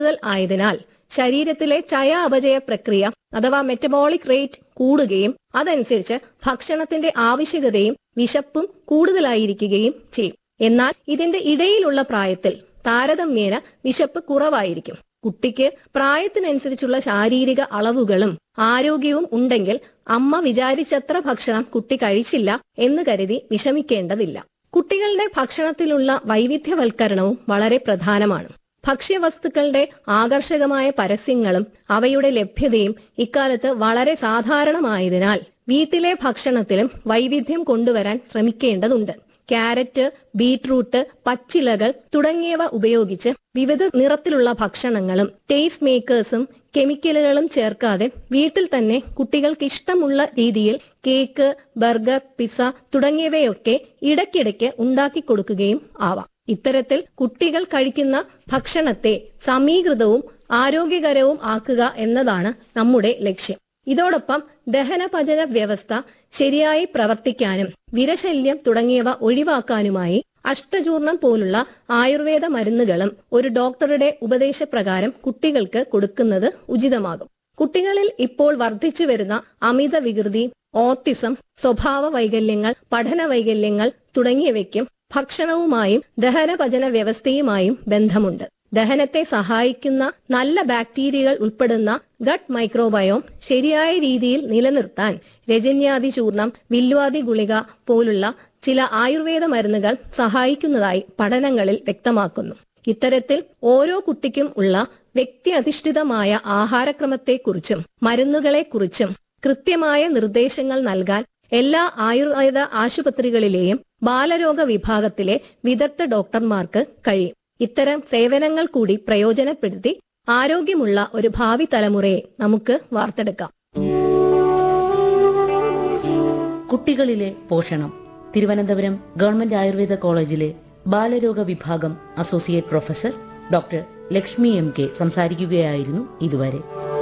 കൂടുതൽ ആയതിനാൽ ശരീരത്തിലെ ചയ അപചയ പ്രക്രിയ അഥവാ മെറ്റബോളിക് റേറ്റ് കൂടുകയും അതനുസരിച്ച് ഭക്ഷണത്തിന്റെ ആവശ്യകതയും വിശപ്പും കൂടുതലായിരിക്കുകയും ചെയ്യും എന്നാൽ ഇതിന്റെ ഇടയിലുള്ള പ്രായത്തിൽ താരതമ്യേന വിശപ്പ് കുറവായിരിക്കും കുട്ടിക്ക് പ്രായത്തിനനുസരിച്ചുള്ള ശാരീരിക അളവുകളും ആരോഗ്യവും ഉണ്ടെങ്കിൽ അമ്മ വിചാരിച്ചത്ര ഭക്ഷണം കുട്ടി കഴിച്ചില്ല എന്ന് കരുതി വിഷമിക്കേണ്ടതില്ല കുട്ടികളുടെ ഭക്ഷണത്തിലുള്ള വൈവിധ്യവൽക്കരണവും വളരെ പ്രധാനമാണ് ഭക്ഷ്യവസ്തുക്കളുടെ ആകർഷകമായ പരസ്യങ്ങളും അവയുടെ ലഭ്യതയും ഇക്കാലത്ത് വളരെ സാധാരണമായതിനാൽ വീട്ടിലെ ഭക്ഷണത്തിലും വൈവിധ്യം കൊണ്ടുവരാൻ ശ്രമിക്കേണ്ടതുണ്ട് ക്യാരറ്റ് ബീട്രൂട്ട് പച്ചിലകൾ തുടങ്ങിയവ ഉപയോഗിച്ച് വിവിധ നിറത്തിലുള്ള ഭക്ഷണങ്ങളും ടേസ്റ്റ് മേക്കേഴ്സും കെമിക്കലുകളും ചേർക്കാതെ വീട്ടിൽ തന്നെ കുട്ടികൾക്ക് ഇഷ്ടമുള്ള രീതിയിൽ കേക്ക് ബർഗർ പിസ്സ തുടങ്ങിയവയൊക്കെ ഇടയ്ക്കിടയ്ക്ക് ഉണ്ടാക്കി കൊടുക്കുകയും ആവാം ഇത്തരത്തിൽ കുട്ടികൾ കഴിക്കുന്ന ഭക്ഷണത്തെ സമീകൃതവും ആരോഗ്യകരവും ആക്കുക എന്നതാണ് നമ്മുടെ ലക്ഷ്യം ഇതോടൊപ്പം ദഹനപചന വ്യവസ്ഥ ശരിയായി പ്രവർത്തിക്കാനും വിരശല്യം തുടങ്ങിയവ ഒഴിവാക്കാനുമായി അഷ്ടചൂർണം പോലുള്ള ആയുർവേദ മരുന്നുകളും ഒരു ഡോക്ടറുടെ ഉപദേശപ്രകാരം കുട്ടികൾക്ക് കൊടുക്കുന്നത് ഉചിതമാകും കുട്ടികളിൽ ഇപ്പോൾ വർദ്ധിച്ചു വരുന്ന അമിത വികൃതി ഓട്ടിസം സ്വഭാവ വൈകല്യങ്ങൾ പഠന വൈകല്യങ്ങൾ തുടങ്ങിയവയ്ക്കും ഭക്ഷണവുമായും ദഹനപചന വ്യവസ്ഥയുമായും ബന്ധമുണ്ട് ദഹനത്തെ സഹായിക്കുന്ന നല്ല ബാക്ടീരിയകൾ ഉൾപ്പെടുന്ന ഗട്ട് മൈക്രോബയോം ശരിയായ രീതിയിൽ നിലനിർത്താൻ രജന്യാദി ചൂർണം വില്വാദി ഗുളിക പോലുള്ള ചില ആയുർവേദ മരുന്നുകൾ സഹായിക്കുന്നതായി പഠനങ്ങളിൽ വ്യക്തമാക്കുന്നു ഇത്തരത്തിൽ ഓരോ കുട്ടിക്കും ഉള്ള വ്യക്തി അധിഷ്ഠിതമായ ആഹാരക്രമത്തെക്കുറിച്ചും മരുന്നുകളെക്കുറിച്ചും കൃത്യമായ നിർദ്ദേശങ്ങൾ നൽകാൻ എല്ലാ ആയുർവേദ ആശുപത്രികളിലെയും ബാലരോഗ വിഭാഗത്തിലെ വിദഗ്ധ ഡോക്ടർമാർക്ക് കഴിയും ഇത്തരം സേവനങ്ങൾ കൂടി പ്രയോജനപ്പെടുത്തി ആരോഗ്യമുള്ള ഒരു ഭാവി തലമുറയെ നമുക്ക് വാർത്തെടുക്കാം കുട്ടികളിലെ പോഷണം തിരുവനന്തപുരം ഗവൺമെന്റ് ആയുർവേദ കോളേജിലെ ബാലരോഗ വിഭാഗം associate professor doctor Lakshmi M K സംസാരിക്കുകയായിരുന്നു ഇതുവരെ